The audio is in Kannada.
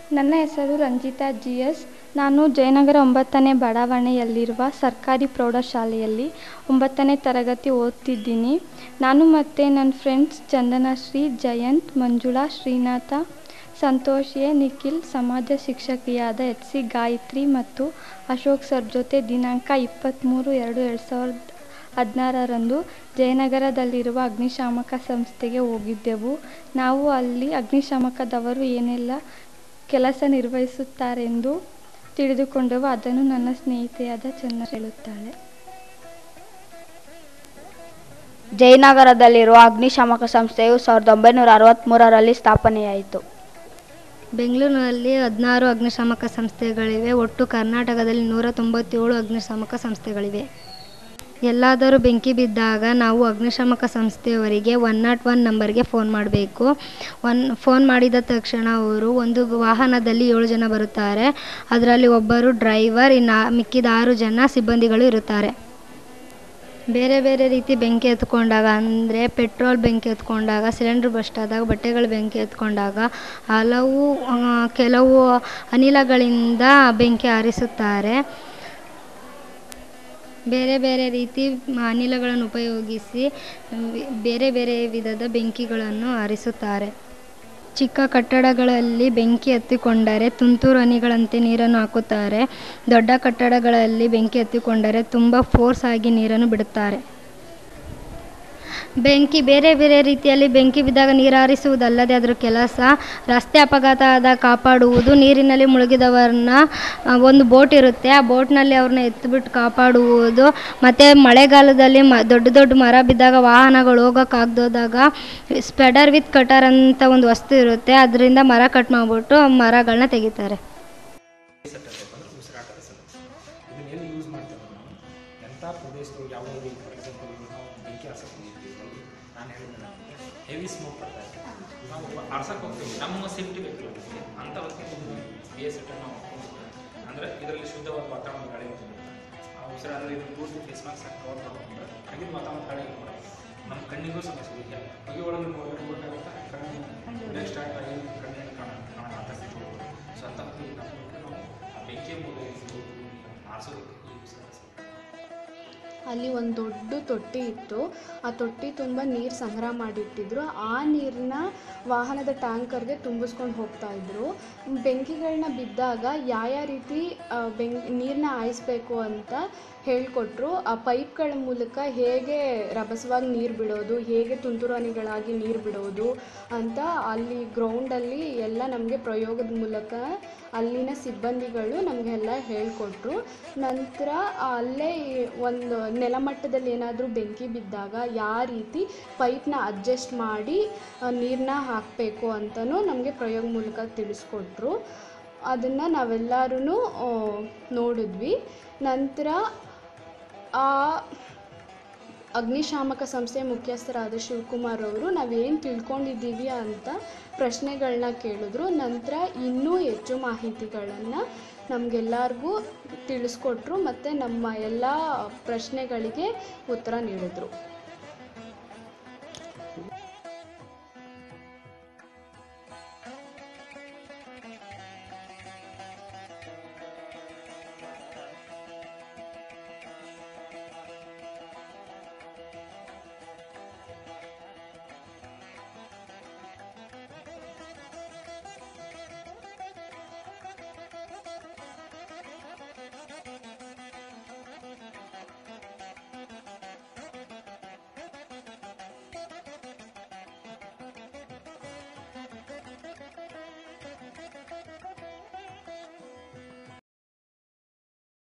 ನನ್ನ ಹೆಸರು ರಂಜಿತಾ ಜಿ ಎಸ್ ನಾನು ಜಯನಗರ ಒಂಬತ್ತನೇ ಬಡಾವಣೆಯಲ್ಲಿರುವ ಸರ್ಕಾರಿ ಪ್ರೌಢಶಾಲೆಯಲ್ಲಿ ಒಂಬತ್ತನೇ ತರಗತಿ ಓದ್ತಿದ್ದೀನಿ ನಾನು ಮತ್ತು ನನ್ನ ಫ್ರೆಂಡ್ಸ್ ಚಂದನಶ್ರೀ ಜಯಂತ್ ಮಂಜುಳಾ ಶ್ರೀನಾಥ ಸಂತೋಷ್ ಎ ನಿಖಿಲ್ ಸಮಾಜ ಶಿಕ್ಷಕಿಯಾದ ಎಚ್ ಸಿ ಗಾಯತ್ರಿ ಮತ್ತು ಅಶೋಕ್ ಸರ್ ಜೊತೆ ದಿನಾಂಕ ಇಪ್ಪತ್ತ್ಮೂರು ಎರಡು ಎರಡು ಸಾವಿರದ ಹದಿನಾರರಂದು ಜಯನಗರದಲ್ಲಿರುವ ಅಗ್ನಿಶಾಮಕ ಸಂಸ್ಥೆಗೆ ಹೋಗಿದ್ದೆವು ನಾವು ಅಲ್ಲಿ ಅಗ್ನಿಶಾಮಕದವರು ಏನೆಲ್ಲ ಕೆಲಸ ನಿರ್ವಹಿಸುತ್ತಾರೆಂದು ತಿಳಿದುಕೊಂಡೆವು ಅದನ್ನು ನನ್ನ ಸ್ನೇಹಿತೆಯಾದ ಚೆನ್ನ ಹೇಳುತ್ತಾಳೆ ಜಯನಗರದಲ್ಲಿರುವ ಅಗ್ನಿಶಾಮಕ ಸಂಸ್ಥೆಯು ಸಾವಿರದ ಒಂಬೈನೂರ ಅರವತ್ತ್ಮೂರರಲ್ಲಿ ಸ್ಥಾಪನೆಯಾಯಿತು ಬೆಂಗಳೂರಿನಲ್ಲಿ ಹದಿನಾರು ಅಗ್ನಿಶಾಮಕ ಸಂಸ್ಥೆಗಳಿವೆ ಒಟ್ಟು ಕರ್ನಾಟಕದಲ್ಲಿ ನೂರ ತೊಂಬತ್ತೇಳು ಅಗ್ನಿಶಾಮಕ ಸಂಸ್ಥೆಗಳಿವೆ ಎಲ್ಲಾದರೂ ಬೆಂಕಿ ಬಿದ್ದಾಗ ನಾವು ಅಗ್ನಿಶಾಮಕ ಸಂಸ್ಥೆಯವರಿಗೆ ಒನ್ ನಾಟ್ ಒನ್ ನಂಬರ್ಗೆ ಫೋನ್ ಮಾಡಬೇಕು ಒನ್ ಫೋನ್ ಮಾಡಿದ ತಕ್ಷಣ ಅವರು ಒಂದು ವಾಹನದಲ್ಲಿ ಏಳು ಜನ ಬರುತ್ತಾರೆ ಅದರಲ್ಲಿ ಒಬ್ಬರು ಡ್ರೈವರ್ ಇನ್ನು ಮಿಕ್ಕಿದ ಆರು ಜನ ಸಿಬ್ಬಂದಿಗಳು ಇರುತ್ತಾರೆ ಬೇರೆ ಬೇರೆ ರೀತಿ ಬೆಂಕಿ ಎತ್ಕೊಂಡಾಗ ಅಂದರೆ ಪೆಟ್ರೋಲ್ ಬೆಂಕಿ ಎತ್ಕೊಂಡಾಗ ಸಿಲಿಂಡ್ರ್ ಬಸ್ಟ್ ಆದಾಗ ಬಟ್ಟೆಗಳು ಬೆಂಕಿ ಎತ್ಕೊಂಡಾಗ ಹಲವು ಆ, ಕೆಲವು ಅನಿಲಗಳಿಂದ ಬೆಂಕಿ ಆರಿಸುತ್ತಾರೆ ಬೇರೆ ಬೇರೆ ರೀತಿ ಅನಿಲಗಳನ್ನು ಉಪಯೋಗಿಸಿ ವಿ- ಬೇರೆ ಬೇರೆ ವಿಧದ ಬೆಂಕಿಗಳನ್ನು ಆರಿಸುತ್ತಾರೆ ಚಿಕ್ಕ ಕಟ್ಟಡಗಳಲ್ಲಿ ಬೆಂಕಿ ಹತ್ತಿಕೊಂಡರೆ ತುಂತುರು ಹನಿಗಳಂತೆ ನೀರನ್ನು ಹಾಕುತ್ತಾರೆ ದೊಡ್ಡ ಕಟ್ಟಡಗಳಲ್ಲಿ ಬೆಂಕಿ ಹತ್ತಿಕೊಂಡರೆ ತುಂಬ ಫೋರ್ಸ್ ಆಗಿ ನೀರನ್ನು ಬಿಡುತ್ತಾರೆ ಬೆಂಕಿ ಬೇರೆ ಬೇರೆ ರೀತಿಯಲ್ಲಿ ಬೆಂಕಿ ಬಿದ್ದಾಗ ನೀರಾರಿಸುವುದಲ್ಲದೆ ಅದರ ಕೆಲಸ ರಸ್ತೆ ಅಪಘಾತ ಆದಾಗ ಕಾಪಾಡುವುದು ನೀರಿನಲ್ಲಿ ಮುಳುಗಿದವರನ್ನ ಆ, ಒಂದು ಬೋಟ್ ಇರುತ್ತೆ ಆ ಬೋಟ್ನಲ್ಲಿ ಅವ್ರನ್ನ ಎತ್ತಿಬಿಟ್ಟು ಕಾಪಾಡುವುದು ಮತ್ತು ಮಳೆಗಾಲದಲ್ಲಿ ಮ ದೊಡ್ಡ ದೊಡ್ಡ ಮರ ಬಿದ್ದಾಗ ವಾಹನಗಳು ಹೋಗೋಕ್ಕಾಗ್ದೋದಾಗ ಸ್ಪೆಡರ್ ವಿತ್ ಕಟರ್ ಅಂತ ಒಂದು ವಸ್ತು ಇರುತ್ತೆ ಅದರಿಂದ ಮರ ಕಟ್ ಮಾಡಿಬಿಟ್ಟು ಮರಗಳನ್ನ ತೆಗಿತಾರೆ ಸೆಟಪ್ ಅಂದರೆ ಉಸಿರಾಟದ ಸೆಟಪ್ ಇದನ್ನ ಎಲ್ಲಿ ಯೂಸ್ ಮಾಡ್ತೇವೆ ನಾವು ಎಂಥ ಪ್ರದೇಶದೊಳಗೆ ಯಾವುದೋ ಈಗ ಫಾರ್ ಎಕ್ಸಾಂಪಲ್ ಈಗ ನಾವು ಬೆಂಕಿ ಆರ್ಸಕ್ಕೆ ಹೋಗ್ತೀವಿ ಅಲ್ಲಿ ನಾನು ಹೇಳಿದ್ರೆ ಹೆವಿ ಸ್ಮೋಕ್ ಬರ್ತಾ ಇದೆ ನಾವು ಆರ್ಸಕ್ಕೆ ಹೋಗ್ತೀವಿ ನಮ್ಮ ಸೇಫ್ಟಿ ಬೇಕು ನಮಗೆ ಅಂಥ ಹೊತ್ತಿಗೆ ಬಿ ಎಸ್ ಸೆಟಪ್ ನಾವು ಹಾಕ್ಕೊಂಡು ಅಂದರೆ ಇದರಲ್ಲಿ ಶುದ್ಧವಾದ ವಾತಾವರಣ ಗಾಳಿ ಬರ್ತದೆ ಆ ಉಸಿರಾಟದ ಇದು ಪೂರ್ತಿ ಫೇಸ್ ಮಾಸ್ಕ್ ಹಾಕಿ ಕವರ್ ಮಾಡ್ಕೊಂಡ್ರೆ ಆಗಿನ ವಾತಾವರಣ ಗಾಳಿ ಕೂಡ ನಮ್ಮ ಕಣ್ಣಿಗೂ ಸಮಸ್ಯೆ ಇದೆ ಹೊಗೆ ಒಳಗೆ ಹೊರಗಡೆ ಕೊಟ್ಟಾಗುತ್ತೆ ಕಣ್ಣಿಗೆ ಸ್ಟಾರ್ಟ್ ಆಗಿ ಕಣ್ಣಿಗೆ ಕಾಣ ಕಾಣ ಅಂತ ಸ್ಥಿತಿ ಹೋಗ್ಬೋದು ಸೊ ಅಂತ ಹೊತ್ತಿಗೆ ನಾವು ನಾವು ಆ ಬೆಂಕಿಯ ಮೂಲ ಆರಿಸೋದಕ್ಕೆ ಈ ಉಸಿರಾಟ ಸೆಟಪ್ ಅಲ್ಲಿ ಒಂದು ದೊಡ್ಡ ತೊಟ್ಟಿ ಇತ್ತು ಆ ತೊಟ್ಟಿ ತುಂಬ ನೀರು ಸಂಗ್ರಹ ಮಾಡಿಟ್ಟಿದ್ರು ಆ ನೀರನ್ನ ವಾಹನದ ಟ್ಯಾಂಕರ್ಗೆ ತುಂಬಿಸ್ಕೊಂಡು ಹೋಗ್ತಾ ಇದ್ರು ಬೆಂಕಿಗಳನ್ನ ಬಿದ್ದಾಗ ಯಾವ ಯಾವ ರೀತಿ ಆ, ಬೆಂಕಿ ನೀರನ್ನ ಹಾಯಿಸ್ಬೇಕು ಅಂತ ಹೇಳಿಕೊಟ್ರು ಆ ಪೈಪ್ಗಳ ಮೂಲಕ ಹೇಗೆ ರಭಸವಾಗಿ ನೀರು ಬಿಡೋದು ಹೇಗೆ ತುಂತುರು ಹನಿಗಳಾಗಿ ನೀರು ಬಿಡೋದು ಅಂತ ಅಲ್ಲಿ ಗ್ರೌಂಡಲ್ಲಿ ಎಲ್ಲ ನಮಗೆ ಪ್ರಯೋಗದ ಮೂಲಕ ಅಲ್ಲಿನ ಸಿಬ್ಬಂದಿಗಳು ನಮಗೆಲ್ಲ ಹೇಳಿಕೊಟ್ರು ನಂತರ ಅಲ್ಲೇ ಒಂದು ನೆಲಮಟ್ಟದಲ್ಲಿ ಏನಾದರೂ ಬೆಂಕಿ ಬಿದ್ದಾಗ ಯಾವ ರೀತಿ ಪೈಪ್ನ ಅಡ್ಜಸ್ಟ್ ಮಾಡಿ ನೀರನ್ನ ಹಾಕಬೇಕು ಅಂತಲೂ ನಮಗೆ ಪ್ರಯೋಗ ಮೂಲಕ ತಿಳಿಸ್ಕೊಟ್ರು ಅದನ್ನು ನಾವೆಲ್ಲರೂ ನೋಡಿದ್ವಿ ನಂತರ ಆ ಅಗ್ನಿಶಾಮಕ ಸಂಸ್ಥೆ ಮುಖ್ಯಸ್ಥರಾದ ಶಿವಕುಮಾರ್ ಅವರು ನಾವೇನು ತಿಳ್ಕೊಂಡಿದ್ದೀವಿ ಅಂತ ಪ್ರಶ್ನೆಗಳನ್ನ ಕೇಳಿದ್ರು ನಂತರ ಇನ್ನೂ ಹೆಚ್ಚು ಮಾಹಿತಿಗಳನ್ನು ನಮಗೆಲ್ಲರಿಗೂ ತಿಳಿಸ್ಕೊಟ್ರು ಮತ್ತು ನಮ್ಮ ಎಲ್ಲ ಪ್ರಶ್ನೆಗಳಿಗೆ ಉತ್ತರ ನೀಡಿದ್ರು